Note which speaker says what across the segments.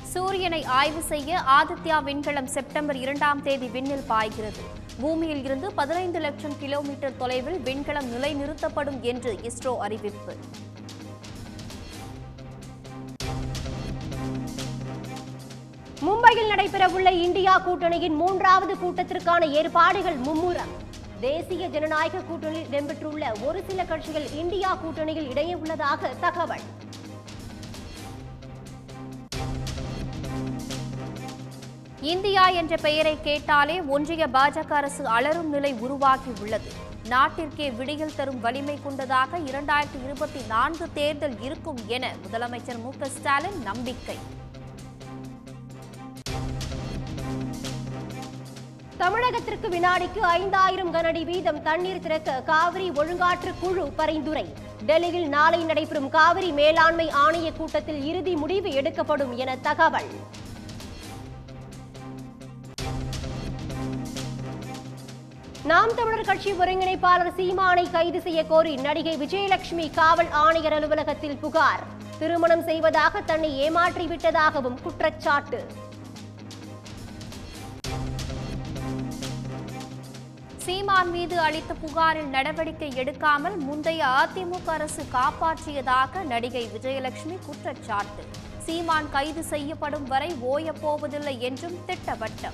Speaker 1: சூரியனை ஆய்வு செய்ய ஆதித்யா விண்கலம் செப்டம்பர் இரண்டாம் தேதி விண்ணில் பாய்கிறது பூமியில் இருந்து பதினைந்து லட்சம் கிலோமீட்டர் தொலைவில் விண்கலம் நிலைநிறுத்தப்படும் என்று இஸ்ரோ அறிவிப்பு
Speaker 2: மும்பையில் நடைபெறவுள்ள இந்தியா கூட்டணியின் மூன்றாவது கூட்டத்திற்கான ஏற்பாடுகள் மும்முரம் தேசிய ஜனநாயக கூட்டணியில் இடம்பெற்றுள்ள ஒரு சில கட்சிகள் இந்தியா கூட்டணியில் இணைய உள்ளதாக தகவல்
Speaker 1: இந்தியா என்ற பெயரை கேட்டாலே ஒன்றிய பாஜக அரசு அலரும் நிலை உருவாகியுள்ளது நாட்டிற்கே விடியல் தரும் வலிமை கொண்டதாக இரண்டாயிரத்தி இருபத்தி நான்கு தேர்தல் இருக்கும் என முதலமைச்சர் மு க ஸ்டாலின் நம்பிக்கை
Speaker 2: தமிழகத்திற்கு வினாடிக்கு ஐந்தாயிரம் கனஅடி வீதம் தண்ணீர் திறக்க காவிரி ஒழுங்காற்று குழு பரிந்துரை டெல்லியில் நாளை நடைபெறும் காவிரி மேலாண்மை ஆணைய கூட்டத்தில் இறுதி முடிவு எடுக்கப்படும் என தகவல் நாம் தமிழர் கட்சி ஒருங்கிணைப்பாளர் சீமானை கைது செய்ய கோரி நடிகை விஜயலட்சுமி காவல் ஆணையர் அலுவலகத்தில் புகார் திருமணம் செய்வதாக தன்னை ஏமாற்றி விட்டதாகவும் குற்றச்சாட்டு
Speaker 1: சீமான் மீது அளித்த புகாரில் நடவடிக்கை எடுக்காமல் முந்தைய அதிமுக அரசு காப்பாற்றியதாக நடிகை விஜயலட்சுமி குற்றச்சாட்டு சீமான் கைது செய்யப்படும் வரை ஓயப் போவதில்லை என்றும் திட்டவட்டம்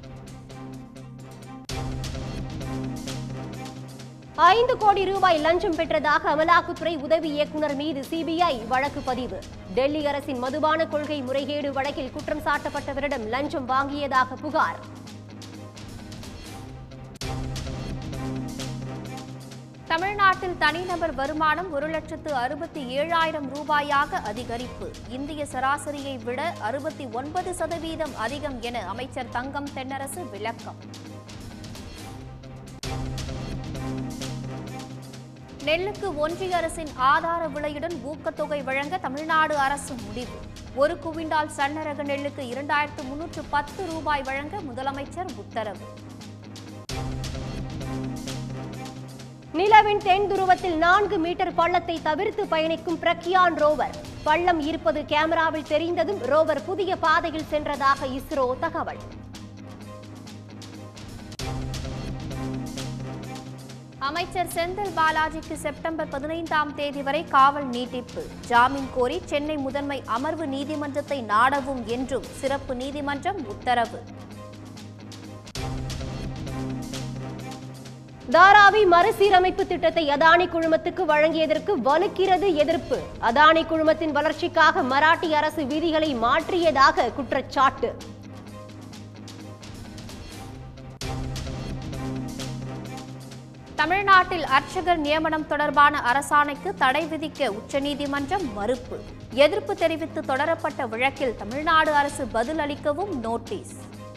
Speaker 2: ஐந்து கோடி ரூபாய் லஞ்சம் பெற்றதாக அமலாக்கத்துறை உதவி இயக்குனர் மீது சிபிஐ வழக்கு பதிவு டெல்லி அரசின் மதுபான கொள்கை முறைகேடு வழக்கில் குற்றம் சாட்டப்பட்டவரிடம் லஞ்சம் வாங்கியதாக புகார்
Speaker 1: தமிழ்நாட்டில் தனிநபர் வருமானம் ஒரு லட்சத்து அறுபத்தி ஏழாயிரம் ரூபாயாக அதிகரிப்பு இந்திய சராசரியை விட அறுபத்தி ஒன்பது சதவீதம் அதிகம் என அமைச்சர் தங்கம் தென்னரசு விளக்கம் நெல்லுக்கு ஒன்றிய அரசின் ஆதார விலையுடன் ஊக்கத்தொகை வழங்க தமிழ்நாடு அரசு முடிவு ஒரு குவிண்டால் சன்னரக நெல்லுக்கு இரண்டாயிரத்து முன்னூற்று பத்து ரூபாய் வழங்க முதலமைச்சர் உத்தரவு
Speaker 2: நிலவின் தென் துருவத்தில் நான்கு மீட்டர் பள்ளத்தை தவிர்த்து பயணிக்கும் பிரக்யான் ரோவர் பள்ளம் இருப்பது கேமராவில் தெரிந்ததும் ரோவர் புதிய பாதையில் சென்றதாக இஸ்ரோ தகவல்
Speaker 1: அமைச்சர் செந்தில் பாலாஜிக்கு செப்டம்பர் பதினைந்தாம் தேதி வரை காவல் நீட்டிப்பு ஜாமீன் கோரி சென்னை முதன்மை அமர்வு நீதிமன்றத்தை நாடவும் என்றும் சிறப்பு நீதிமன்றம் உத்தரவு
Speaker 2: தாராவி மறுசீரமைப்பு திட்டத்தை அதானி குழுமத்துக்கு வழங்கியதற்கு வலுக்கிறது எதிர்ப்பு அதானி குழுமத்தின் வளர்ச்சிக்காக மராட்டி அரசு விதிகளை மாற்றியதாக குற்றச்சாட்டு
Speaker 1: தமிழ்நாட்டில் அர்ச்சகர் நியமனம் தொடர்பான அரசாணைக்கு தடை விதிக்க உச்சநீதிமன்றம் மறுப்பு எதிர்ப்பு தெரிவித்து தொடரப்பட்ட வழக்கில் தமிழ்நாடு அரசு பதில் அளிக்கவும் நோட்டீஸ்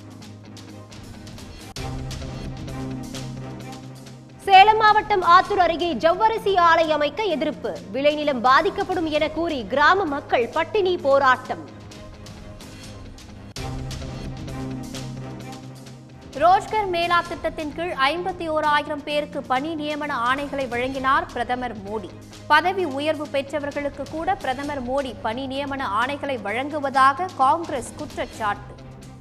Speaker 2: சேலம் மாவட்டம் ஆத்தூர் அருகே ஜவ்வரிசி ஆலை அமைக்க எதிர்ப்பு விளைநிலம் பாதிக்கப்படும் என கூறி கிராம மக்கள் பட்டினி போராட்டம்
Speaker 1: ரோஜ்கர் மேலா திட்டத்தின் கீழ் ஐம்பத்தி ஓராயிரம் பேருக்கு பணி நியமன ஆணைகளை வழங்கினார் பிரதமர் மோடி பதவி உயர்வு பெற்றவர்களுக்கு கூட பிரதமர் மோடி பணி நியமன ஆணைகளை வழங்குவதாக காங்கிரஸ் குற்றச்சாட்டு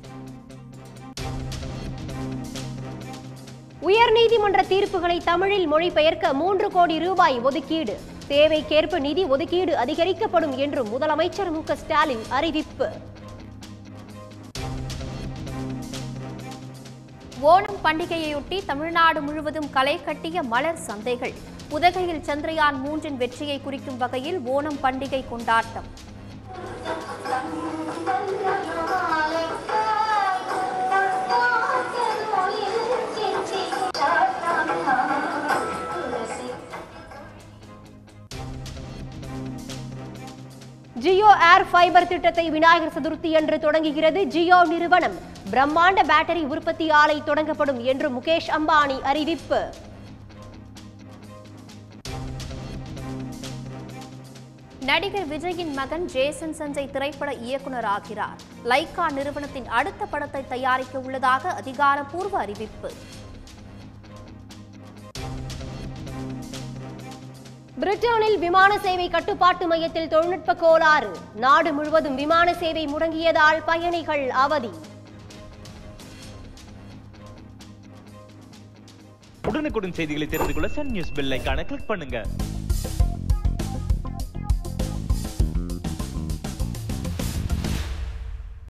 Speaker 2: உயர்நீதிமன்ற தீர்ப்புகளை தமிழில் மொழிபெயர்க்க மூன்று கோடி ரூபாய் ஒதுக்கீடு தேவைக்கேற்ப நிதி ஒதுக்கீடு அதிகரிக்கப்படும் என்றும் முதலமைச்சர் மு க ஸ்டாலின் அறிவிப்பு
Speaker 1: ஓணம் பண்டிகையொட்டி தமிழ்நாடு முழுவதும் களை கட்டிய மலர் சந்தைகள் உதகையில் சந்திரயான் மூன்றின் வெற்றியை குறிக்கும் வகையில் ஓணம் பண்டிகை கொண்டாட்டம்
Speaker 2: ஜியோ ஏர் ஃபைபர் திட்டத்தை விநாயகர் சதுர்த்தி அன்று தொடங்குகிறது ஜியோ நிறுவனம் பிரம்மாண்ட பேட்டரி உற்பத்தி ஆலை தொடங்கப்படும் என்று முகேஷ் அம்பானி அறிவிப்பு
Speaker 1: நடிகர் விஜயின் மகன் ஜேசன் சஞ்சய் திரைப்பட இயக்குனர் ஆகிறார் லைகா நிறுவனத்தின் அடுத்த படத்தை தயாரிக்க உள்ளதாக அதிகாரப்பூர்வ அறிவிப்பு
Speaker 2: பிரிட்டனில் விமான சேவை கட்டுப்பாட்டு மையத்தில் தொழில்நுட்ப கோளாறு நாடு முழுவதும் விமான சேவை முடங்கியதால் பயணிகள் அவதி
Speaker 3: உடனுக்குடன் செய்திகளை தெரிந்து கொள்ள சன் நியூஸ் பெல் ஐகானை கிளிக் பண்ணுங்க